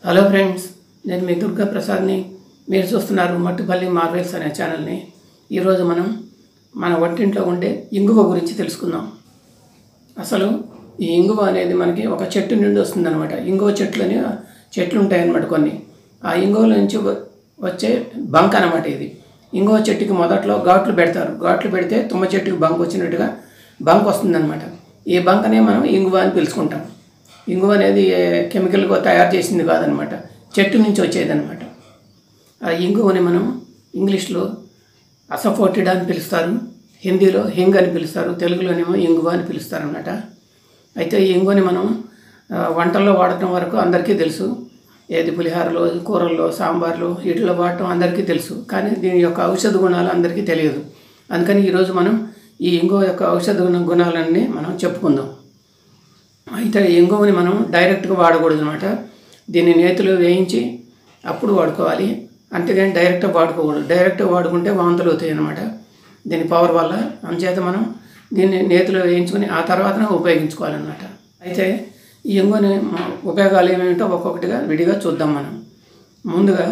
hello friends నేను మీ దుర్గా ప్రసాద్ని మీరు చూస్తున్నారు మట్టుపల్లి మార్వెల్స్ అనే ఛానల్ని ఈరోజు మనం మన వంటింట్లో ఉండే ఇంగువ గురించి తెలుసుకుందాం అసలు ఈ ఇంగువ అనేది మనకి ఒక చెట్టు నుండి వస్తుందన్నమాట ఇంగువ చెట్లని చెట్లు ఉంటాయన్నమాట కొన్ని ఆ ఇంగువ నుంచి వ- వచ్చే బంక్ అనమాట ఇది ఇంగువ చెట్టుకి మొదట్లో ఘాట్లు పెడతారు ఘాట్లు పెడితే తుమ్మ చెట్టుకి బంక్ వచ్చినట్టుగా బంక్ వస్తుందన్నమాట ఈ బంకనే మనం ఇంగువ అని పిలుచుకుంటాం ఇంగువ అనేది ఏ కెమికల్గా తయారు చేసింది కాదనమాట చెట్టు నుంచి వచ్చేదన్నమాట ఆ ఇంగువని మనం ఇంగ్లీష్లో అసఫోటిడ్ అని పిలుస్తారు హిందీలో హింగ్ అని పిలుస్తారు తెలుగులోనేమో ఇంగువ అని పిలుస్తారు అన్నమాట అయితే ఈ ఇంగువని మనం ఆ, వంటల్లో వాడటం వరకు అందరికీ తెలుసు ఏది పులిహారలో కూరల్లో సాంబార్లో వీటిలో వాడటం అందరికీ తెలుసు కానీ దీని యొక్క ఔషధ గుణాలు అందరికీ తెలియదు అందుకని ఈరోజు మనం ఈ ఇంగువ యొక్క ఔషధ గుణ గుణాలన్నీ మనం చెప్పుకుందాం అయితే ఈ ఇంగువని మనం డైరెక్ట్గా వాడకూడదు అనమాట దీన్ని నేతిలో వేయించి అప్పుడు వాడుకోవాలి అంతేగాని డైరెక్ట్గా వాడుకోకూడదు డైరెక్ట్గా వాడుకుంటే వాంతులు అవుతాయి అన్నమాట దీని పవర్ వల్ల అందుచేత మనం దీన్ని నేతిలో వేయించుకొని ఆ తర్వాతనే ఉపయోగించుకోవాలన్నమాట అయితే ఈ ఇంగువని మ- ఉపయోగాలు ఏమేమిటో ఒక్కొక్కటిగా విడిగా చూద్దాం మనం ముందుగా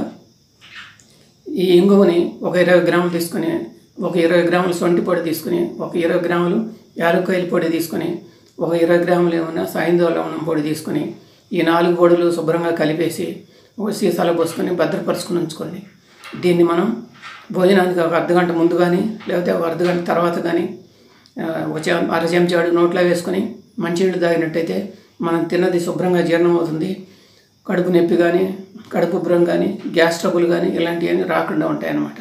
ఈ ఇంగువని ఒక ఇరవై గ్రాములు తీసుకుని ఒక ఇరవై గ్రాములు సొంటి పొడి తీసుకుని ఒక ఇరవై గ్రాములు యాలక్కాయల పొడి తీసుకుని ఒక ఇరవై గ్రాములు ఏమన్నా సాయంత్రం లవణం పొడి తీసుకుని ఈ నాలుగు పొడులు శుభ్రంగా కలిపేసి ఒక సీసాలో పోసుకొని భద్రపరుచుకుని ఉంచుకోండి దీన్ని మనం భోజనానికి ఒక అర్ధగంట ముందు కానీ లేకపోతే ఒక అర్ధగంట తర్వాత కానీ ఆ, ఒక చెం- అర చెంచాడు నోట్లో వేసుకొని మంచినీళ్ళు తాగినట్టయితే మనం తిన్నది శుభ్రంగా జీర్ణం అవుతుంది కడుపు నొప్పి కానీ కడుపు ఉబ్బరం కానీ గ్యాస్ ట్రబుల్ కానీ ఇలాంటివన్నీ రాకుండా ఉంటాయన్నమాట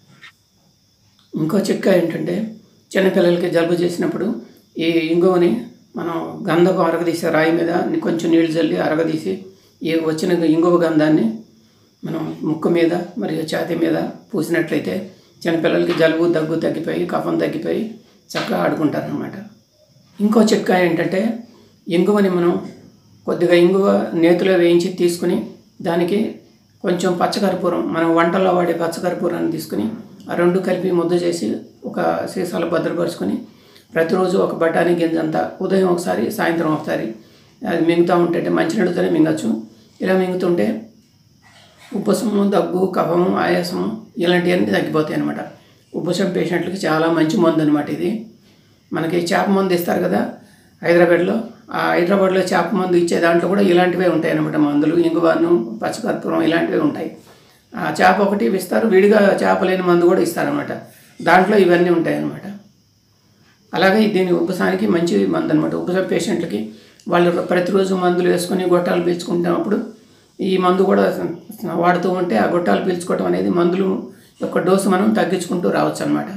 ఇంకో చిట్కా ఏంటంటే చిన్నపిల్లలకి జలుబు చేసినప్పుడు ఈ ఇంగువని మనం గంధపు అరగదీసే రాయి మీద కొంచెం నీళ్లు చల్లి అరగదీసి ఈ వచ్చిన ఇంగువ గంధాన్ని మనం ముక్కు మీద మరియు ఛాతీ మీద పూసినట్లయితే చిన్నపిల్లలకి జలుబు దగ్గు తగ్గిపోయి కఫం తగ్గిపోయి చక్కగా ఆడుకుంటారనమాట ఇంకో చిట్కా ఏంటంటే ఇంగువని మనం కొద్దిగా ఇంగువ నేతిలో వేయించి తీసుకుని దానికి కొంచెం పచ్చకర్పూరం మనం వంటల్లో వాడే పచ్చకర్పూరాన్ని తీసుకుని ఆ రెండు కలిపి ముద్ద చేసి ఒక సీసాలో భద్రపరుచుకొని ప్రతిరోజు ఒక బఠానీ గింజంతా ఉదయం ఒకసారి సాయంత్రం ఒకసారి అది మింగుతూ ఉంటే మంచినీళ్ళతోనే మింగచ్చు ఇలా మింగుతుంటే ఉబ్బసము దగ్గు కఫము ఆయాసము ఇలాంటివన్నీ తగ్గిపోతాయి అనమాట ఉబ్బసం పేషెంట్లకి చాలా మంచి మందు అనమాట ఇది మనకి చేప మందు ఇస్తారు కదా హైదరాబాద్లో ఆ హైదరాబాద్లో చేప మందు ఇచ్చే దాంట్లో కూడా ఇలాంటివే ఉంటాయి అనమాట మందులు ఇంగువాను పచ్చకర్పూరం ఇలాంటివే ఉంటాయి ఆ చేప ఒకటి ఇస్తారు విడిగా చేప లేని మందు కూడా ఇస్తారనమాట దాంట్లో ఇవన్నీ ఉంటాయి అనమాట అలాగే దీని ఉబ్బసానికి మంచి మందు అనమాట ఉబ్బసం పేషెంట్లకి వాళ్ళు ప్రతిరోజు మందులు వేసుకొని గొట్టాలు పీల్చుకుంటున్నప్పుడు ఈ మందు కూడా వాడుతూ ఉంటే ఆ గొట్టాలు పీల్చుకోవడం అనేది మందులు యొక్క డోసు మనం తగ్గించుకుంటూ రావచ్చు అనమాట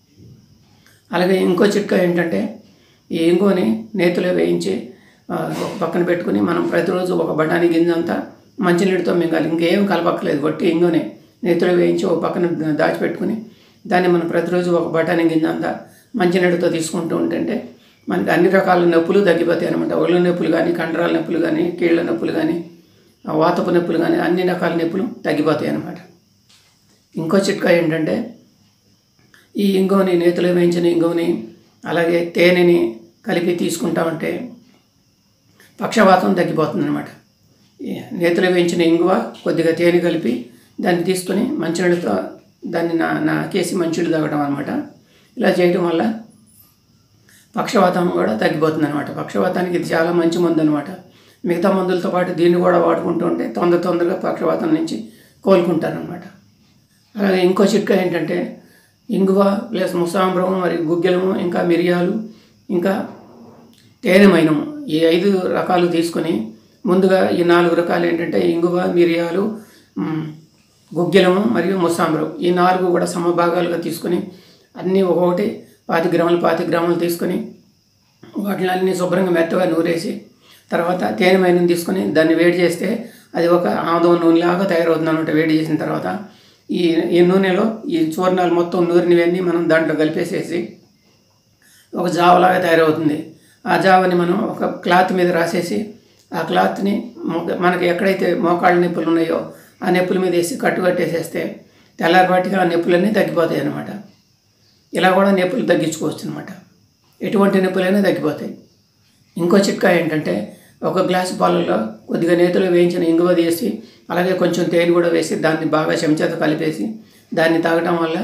అలాగే ఇంకో చిట్కా ఏంటంటే ఈ ఇంగువని నేతిలో వేయించి ఆ, ఒక పక్కన పెట్టుకుని మనం ప్రతిరోజు ఒక బఠానీ గింజ అంతా మంచినీటితో మింగాలి ఇంకేం కలపక్కలేదు వట్టి ఇంగువని నేతిలో వేయించి ఒక పక్కన దాచిపెట్టుకుని దాన్ని మనం ప్రతిరోజు ఒక బఠానీ గింజ అంతా మంచినీటితో తీసుకుంటూ ఉంటుంటే మనకి అన్ని రకాల నొప్పులు తగ్గిపోతాయి అనమాట ఒళ్ళు నొప్పులు కానీ కండరాల నొప్పులు కానీ కీళ్ళ నొప్పులు కానీ ఆ వాతపు నొప్పులు కానీ అన్ని రకాల నొప్పులు తగ్గిపోతాయి అన్నమాట ఇంకో చిట్కా ఏంటంటే ఈ ఇంగువని నేతిలో వేయించిన ఇంగువని అలాగే తేనెని కలిపి తీసుకుంటా ఉంటే పక్షవాతం తగ్గిపోతుంది అనమాట నేతిలో వేయించిన ఇంగువ కొద్దిగా తేనె కలిపి దాన్ని తీసుకొని మంచినీళ్ళతో దాన్ని నా నాకేసి మంచినీళ్ళు తాగడం అనమాట ఇలా చేయడం వల్ల పక్షవాతం కూడా తగ్గిపోతుంది అనమాట పక్షవాతానికి ఇది చాలా మంచి మందు అనమాట మిగతా మందులతో పాటు దీన్ని కూడా వాడుకుంటూ ఉంటే తొందర తొందరగా పక్షవాతం నుంచి కోలుకుంటారనమాట అలాగే ఇంకో చిట్కా ఏంటంటే ఇంగువ ప్లస్ ముసాంబ్రం మరియు గుగ్గిలము ఇంకా మిరియాలు ఇంకా తేనె మైనము ఈ ఐదు రకాలు తీసుకొని ముందుగా ఈ నాలుగు రకాలు ఏంటంటే ఇంగువ మిరియాలు మ్, గుగ్గిలము మరియు ముసాంబ్రం ఈ నాలుగు కూడా సమభాగాలుగా తీసుకొని అన్నీ ఒక్కొక్కటి పాతి గ్రాములు పాతి గ్రాములు తీసుకొని వాటిని అన్ని శుభ్రంగా మెత్తగా నూరేసి తర్వాత తేనె మైనం తీసుకొని దాన్ని వేడి చేస్తే అది ఒక ఆముదం నూనెలాగా తయారవుతుంది అనమాట వేడి చేసిన తర్వాత ఈ ఈ నూనెలో ఈ చూర్ణాలు మొత్తం నూరినవన్నీ మనం దాంట్లో కలిపేసేసి ఒక జావలాగా తయారవుతుంది ఆ జావని మనం ఒక క్లాత్ మీద రాసేసి ఆ క్లాత్ని మొ- మనకి ఎక్కడైతే మోకాళ్ళ నొప్పులు ఉన్నాయో ఆ నొప్పుల మీద వేసి కట్టు కట్టేసేస్తే తెల్లారిపాటిగా ఆ నొప్పులన్నీ తగ్గిపోతాయి అన్నమాట ఇలా కూడా నొప్పులు తగ్గించుకోవచ్చు అనమాట ఎటువంటి నొప్పులైనా తగ్గిపోతాయి ఇంకో చిట్కా ఏంటంటే ఒక గ్లాసు పాలలో కొద్దిగా నేతిలో వేయించిన ఇంగువ తీసి అలాగే కొంచెం తేనె కూడా వేసి దాన్ని బాగా చెంచాతో కలిపేసి దాన్ని తాగటం వల్ల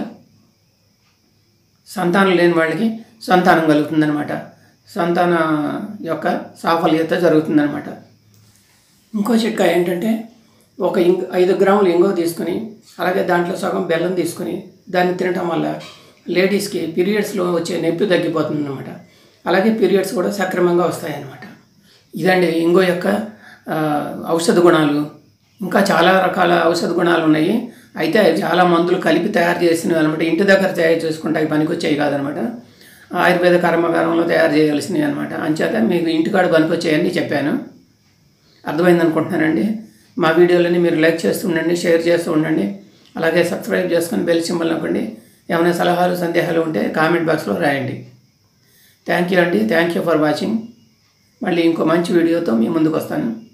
సంతానం లేని వాళ్ళకి సంతానం కలుగుతుందనమాట సంతాన యొక్క సాఫల్యత జరుగుతుందనమాట ఇంకో చిట్కా ఏంటంటే ఒక ఇంగ్ ఐదు గ్రాములు ఇంగువ తీసుకుని అలాగే దాంట్లో సగం బెల్లం తీసుకుని దాన్ని తినటం వల్ల లేడీస్కి పీరియడ్స్లో వచ్చే నొప్పి తగ్గిపోతుంది అనమాట అలాగే పీరియడ్స్ కూడా సక్రమంగా వస్తాయన్నమాట ఇదండి ఇంగో యొక్క ఆ, ఔషధ గుణాలు ఇంకా చాలా రకాల ఔషధ గుణాలు ఉన్నాయి అయితే అవి చాలా మందులు కలిపి తయారు చేసినవి అనమాట ఇంటి దగ్గర తయారు చేసుకుంటే అవి పనికొచ్చేవి కాదనమాట ఆయుర్వేద కర్మగారంలో తయారు చేయాల్సినవి అనమాట అంచేత మీకు ఇంటికాడ పనికొచ్చేయని చెప్పాను అర్థమైంది అనుకుంటున్నానండి మా వీడియోలని మీరు లైక్ చేస్తూ ఉండండి షేర్ చేస్తూ ఉండండి అలాగే సబ్స్క్రైబ్ చేసుకొని బెల్ సింబల్ నొక్కండి ఏమైనా సలహాలు సందేహాలు ఉంటే కామెంట్ బాక్స్లో రాయండి థ్యాంక్ యూ అండి థ్యాంక్ యూ ఫర్ వాచింగ్ మళ్ళీ ఇంకో మంచి వీడియోతో మీ ముందుకు వస్తాను